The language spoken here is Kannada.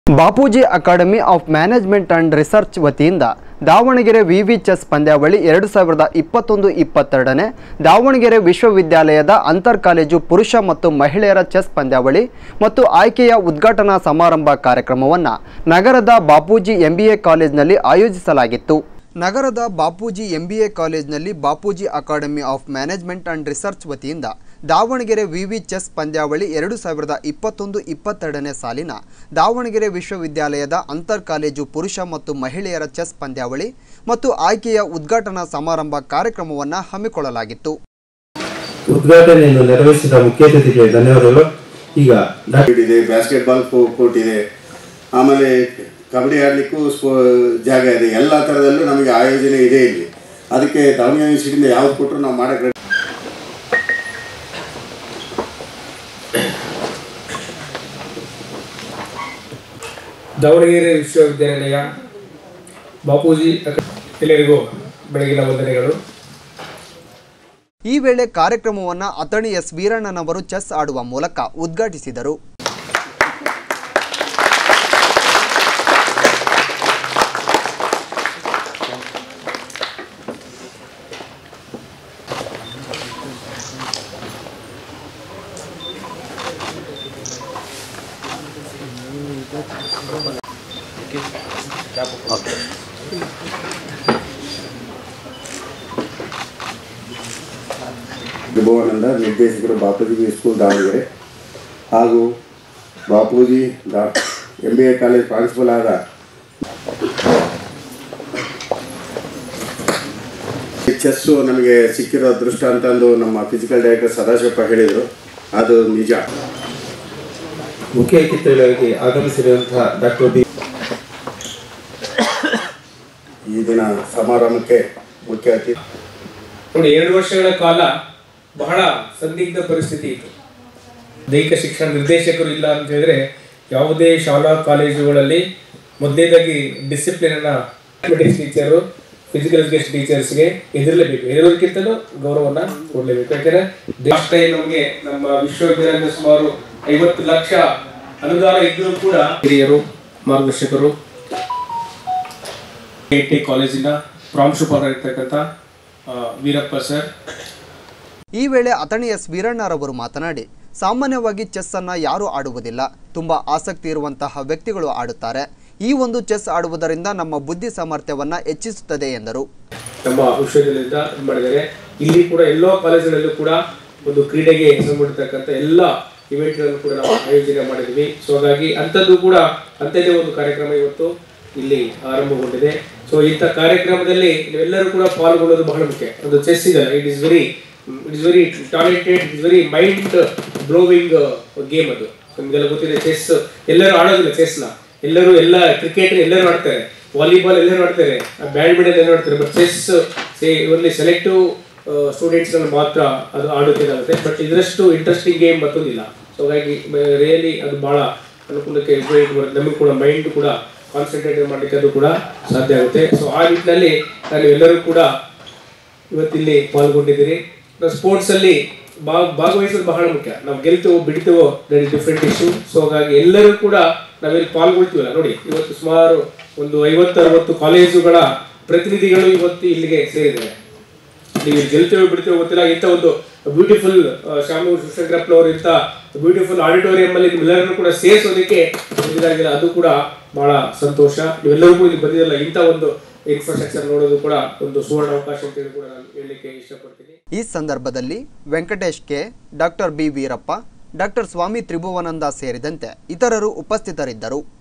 Bapuji academy of management and research ವತಿಯಿಂದ ದಾವಣಗೆರೆ ವಿವಿ ಚೆಸ್ ಪಂದ್ಯಾವಳಿ ಎರಡು ಸಾವಿರದ ಇಪ್ಪತ್ತೊಂದು ಇಪ್ಪತ್ತೆರಡನೇ ದಾವಣಗೆರೆ ವಿಶ್ವವಿದ್ಯಾಲಯದ ಅಂತರ್ ಕಾಲೇಜು ಪುರುಷ ಮತ್ತು ಮಹಿಳೆಯರ ಚೆಸ್ ಪಂದ್ಯಾವಳಿ ಮತ್ತು ಆಯ್ಕೆಯ ಉದ್ಘಾಟನಾ ಸಮಾರಂಭ ಕಾರ್ಯಕ್ರಮವನ್ನು ನಗರದ ಬಾಪೂಜಿ ಎಂಬಿಎ ಕಾಲೇಜಿನಲ್ಲಿ ಆಯೋಜಿಸಲಾಗಿತ್ತು ನಗರದ ಬಾಪೂಜಿ ಎಂಬಿಎ ಕಾಲೇಜಿನಲ್ಲಿ Bapuji academy of management and research ವತಿಯಿಂದ ದಾವಣಗೆರೆ ವಿವಿ ಚೆಸ್ ಪಂದ್ಯಾವಳಿ ಎರಡು ಸಾವಿರದ ಇಪ್ಪತ್ತೊಂದು ಇಪ್ಪತ್ತೆರಡನೇ ಸಾಲಿನ ದಾವಣಗೆರೆ ವಿಶ್ವವಿದ್ಯಾಲಯದ ಅಂತರ್ ಕಾಲೇಜು ಪುರುಷ ಮತ್ತು ಮಹಿಳೆಯರ ಚೆಸ್ ಪಂದ್ಯಾವಳಿ ಮತ್ತು ಆಯ್ಕೆಯ ಉದ್ಘಾಟನಾ ಸಮಾರಂಭ ಕಾರ್ಯಕ್ರಮವನ್ನು ಹಮ್ಮಿಕೊಳ್ಳಲಾಗಿತ್ತು ಉದ್ಘಾಟನೆಯನ್ನು ನೆರವೇರಿಸಿದ ಮುಖ್ಯ ಅತಿಥಿಗೆ ಧನ್ಯವಾದಗಳು ಈಗ ಡಾಕ್ಟರ್ ಕೋರ್ಟ್ ಇದೆ ಬ್ಯಾಸ್ಕೆಟ್ ಬಾಲ್ ಕೋರ್ಟ್ ಇದೆ ಆಮೇಲೆ ಕಬಡ್ಡಿ ಆಡಲಿಕ್ಕೂ ಸ್ಪೋ ಜಾಗ ಇದೆ ಎಲ್ಲ ಥರದಲ್ಲೂ ನಮಗೆ ಆಯೋಜನೆ ಇದೆ ಇಲ್ಲಿ ಅದಕ್ಕೆ ದಾವಣಗೆರೆ ಯೂನಿವರ್ಸಿಟಿಯಿಂದ ಯಾವ್ದು ಕೊಟ್ಟರು ನಾವು ಮಾಡೋಕ್ಕೆ ready. ದಾವಣಗೆರೆ ವಿಶ್ವವಿದ್ಯಾನಿಲಯ ಬಾಪೂಜಿ ಅಕ- ಎಲ್ಲರಿಗೂ ಬೆಳಗಿನ ವಂದನೆಗಳು ಈ ವೇಳೆ ಕಾರ್ಯಕ್ರಮವನ್ನು ಅತಣಿ ಎಸ್ ವೀರಣ್ಣನವರು ಚೆಸ್ ಆಡುವ ಮೂಲಕ ಉದ್ಘಾಟಿಸಿದರು ತ್ರಿಭುವನಂದ ನಿರ್ದೇಶಕರು ಬಾಪೂಜಿ ಸ್ಕೂಲ್ ದಾವಣಗೆರೆ ಹಾಗೂ ಬಾಪೂಜಿ ದಾ M B A college principal ಆದ ಚೆಸ್ಸು ನಮಗೆ ಸಿಕ್ಕಿರೋ ಅದೃಷ್ಟ ಅಂತಂದು ನಮ್ಮ ಫಿಸಿಕಲ್ ಡೈರೆಕ್ಟರ್ ಸದಾಶಿವಪ್ಪ ಹೇಳಿದರು ಅದು ನಿಜ ಮುಖ್ಯ ಅತಿಥಿಗಳಾಗಿ ಆಗಮಿಸಿರುವಂತಹ ಡಾಕ್ಟರ್ ಬಿ ಈ ದಿನ ಸಮಾರಂಭಕ್ಕೆ ಮುಖ್ಯ ಅತಿಥಿ ನೋಡಿ ಎರಡು ವರ್ಷಗಳ ಕಾಲ ಬಹಳ ಸಂದಿಗ್ಧ ಪರಿಸ್ಥಿತಿ ಇತ್ತು ದೈಹಿಕ ಶಿಕ್ಷಣ ನಿರ್ದೇಶಕರು ಇಲ್ಲ ಅಂತ ಹೇಳಿದ್ರೆ ಯಾವುದೇ ಶಾಲಾ ಕಾಲೇಜುಗಳಲ್ಲಿ ಮೊದಲನೇದಾಗಿ ಡಿಸಿಪ್ಲಿನ್ ಅನ್ನ ಮ್ಯಾಥಮೆಟಿಕ್ಸ್ ಟೀಚರು ಫಿಸಿಕಲ್ ಎಜುಕೇಶನ್ ಟೀಚರ್ಸ್ಗೆ ಎದುರಲೇಬೇಕು ಎದುರೋದಕ್ಕಿಂತಲೂ ಗೌರವನ ಕೊಡಲೇಬೇಕು ಯಾಕಂದ್ರೆ ಲಾಸ್ಟ್ ಟೈಮ್ ನಮಗೆ ನಮ್ಮ ವಿಶ್ವವಿದ್ಯಾಲಯದ ಸುಮಾರು ಐವತ್ತು ಲಕ್ಷ ಅನುದಾನ ಇದ್ದರೂ ಕೂಡ ಹಿರಿಯರು ಮಾರ್ಗದರ್ಶಕರು ಐ ಟಿ ಕಾಲೇಜಿನ ಪ್ರಾಂಶುಪಾಲರಾಗಿರ್ತಕ್ಕಂಥ ಆ, ವೀರಪ್ಪ ಸರ್ ಈ ವೇಳೆ ಅತಣಿ ಎಸ್ ವೀರಣ್ಣರವರು ಮಾತನಾಡಿ ಸಾಮಾನ್ಯವಾಗಿ ಚೆಸ್ ಅನ್ನ ಯಾರು ಆಡುವುದಿಲ್ಲ ತುಂಬಾ ಆಸಕ್ತಿ ಇರುವಂತಹ ವ್ಯಕ್ತಿಗಳು ಆಡುತ್ತಾರೆ ಈ ಒಂದು ಚೆಸ್ ಆಡುವುದರಿಂದ ನಮ್ಮ ಬುದ್ಧಿ ಸಾಮರ್ಥ್ಯವನ್ನ ಹೆಚ್ಚಿಸುತ್ತದೆ ಎಂದರು ನಮ್ಮ ವಿಶ್ವವಿದ್ಯಾಲಯದಿಂದ ಇದು ಮಾಡಿದ್ದಾರೆ ಇಲ್ಲಿ ಕೂಡ ಎಲ್ಲೋ ಕಾಲೇಜುಗಳಲ್ಲೂ ಕೂಡ ಒಂದು ಕ್ರೀಡೆಗೆ ಸಂಬಂಧಿರ್ತಕ್ಕಂಥ ಎಲ್ಲ ಇವೆಂಟ್ಗಳನ್ನು ಕೂಡ ನಾವು ಆಯೋಜನೆ ಮಾಡಿದ್ವಿ ಸೊ ಹಾಗಾಗಿ ಅಂಥದ್ದು ಕೂಡ ಅಂಥದ್ದೇ ಒಂದು ಕಾರ್ಯಕ್ರಮ ಇವತ್ತು ಇಲ್ಲಿ ಆರಂಭಗೊಂಡಿದೆ ಸೊ ಇಂಥ ಕಾರ್ಯಕ್ರಮದಲ್ಲಿ ನೀವೆಲ್ಲರೂ ಕೂಡ ಪಾಲ್ಗೊಳ್ಳೋದು ಬಹಳ ಮುಖ್ಯ ಒಂದು ಚೆಸ್ ಇದೆ it is very it is very talented it is very mind blowing game ಅದು ನಿಮಗೆಲ್ಲ ಗೊತ್ತಿದೆ ಚೆಸ್ ಎಲ್ಲರೂ ಆಡೋದಿಲ್ಲ ಚೆಸ್ನ ಎಲ್ಲರೂ ಎಲ್ಲ ಕ್ರಿಕೆಟ್ ಎಲ್ಲರೂ ಆಡ್ತಾರೆ ವಾಲಿಬಾಲ್ ಎಲ್ಲರೂ ಆಡ್ತಾರೆ ಬ್ಯಾಡ್ಮಿಂಟನ್ ಎಲ್ಲರೂ ಆಡ್ತಾರೆ but chess only selective students ಮಾತ್ರ ಅದು ಆಡೋಕ್ಕಾಗುತ್ತೆ ಬಟ್ ಇದರಷ್ಟು ಇಂಟ್ರೆಸ್ಟಿಂಗ್ ಗೇಮ್ ಮತ್ತೊಂದಿಲ್ಲ ಸೊ ಹಾಗಾಗಿ ರಿಯಲಿ ಅದು ಬಹಳ ಅನುಕೂಲಕ್ಕೆ ಉಪಯೋಗ ಬರುತ್ತೆ ನಮಗೆ ಕೂಡ ಮೈಂಡ್ ಕೂಡ ಕಾನ್ಸಂಟ್ರೇಟ್ ಮಾಡಲಿಕ್ಕೆ ಅದು ಕೂಡ ಸಾಧ್ಯ ಆಗುತ್ತೆ ಸೊ ಆ ನಿಟ್ಟಿನಲ್ಲಿ ನಾನು ಎಲ್ಲರೂ ಕೂಡ ಇವತ್ತಿಲ್ಲಿ ಪಾಲ್ಗೊಂಡಿದ್ದೀರಿ ನಾವು ಸ್ಪೋರ್ಟ್ಸಲ್ಲಿ ಭಾಗ ಭಾಗವಹಿಸೋದು ಬಹಳ ಮುಖ್ಯ ನಾವು ಗೆಲ್ತೇವೋ ಬಿಡ್ತೇವೋ that is different issue so ಹಾಗಾಗಿ ಎಲ್ಲರೂ ಕೂಡ ನಾವೆಲ್ಲಿ ಪಾಲ್ಗೊಳ್ತೀವಲ್ಲ ನೋಡಿ ಇವತ್ತು ಸುಮಾರು ಒಂದು ಐವತ್ತು ಅರವತ್ತು ಕಾಲೇಜುಗಳ ಪ್ರತಿನಿಧಿಗಳು ಇವತ್ತು ಇಲ್ಲಿಗೆ ಸೇರಿದ್ದಾರೆ ನೀವು ಇಲ್ಲಿ ಗೆಲ್ತೇವೆ ಬಿಡ್ತೇವೆ ಗೊತ್ತಿಲ್ಲ ಇಂಥ ಒಂದು ಬ್ಯೂಟಿಫುಲ್ ಶಾಮೂರ್ ಶಿವಶಂಕರಪ್ಪನವರು ಇಂಥ ಬ್ಯೂಟಿಫುಲ್ ಆಡಿಟೋರಿಯಂ ಅಲ್ಲಿ ನಿಮ್ಮೆಲ್ಲರನ್ನು ಕೂಡ ಸೇರಿಸೋದಕ್ಕೆ ಇದಾಗಿಲ್ಲ ಅದು ಕೂಡ ಬಹಳ ಸಂತೋಷ ನೀವೆಲ್ಲರೂ ಕೂಡ ಇಲ್ಲಿ ಬಂದಿರಲ್ಲ ಇಂಥ ಒಂದು ಇನ್ಫ್ರಾಸ್ಟ್ರಕ್ಚರ್ ನೋಡೋದು ಕೂಡ ಒಂದು ಸುವರ್ಣ ಅವಕಾಶ ಅಂತ ಹೇಳಿ ಕೂಡ ನಾನು ಹೇಳಲಿಕ್ಕೆ ಇಷ್ಟಪಡ್ತೀನಿ ಈ ಸಂದರ್ಭದಲ್ಲಿ ವೆಂಕಟೇಶ್ ಕೆ ಡಾಕ್ಟರ್ ಬಿ ವೀರಪ್ಪ ಡಾಕ್ಟರ್ ಸ್ವಾಮಿ ತ್ರಿಭುವನಂದ ಸೇರಿದಂತೆ ಇತರರು ಉಪಸ್ಥಿತರಿದ್ದರು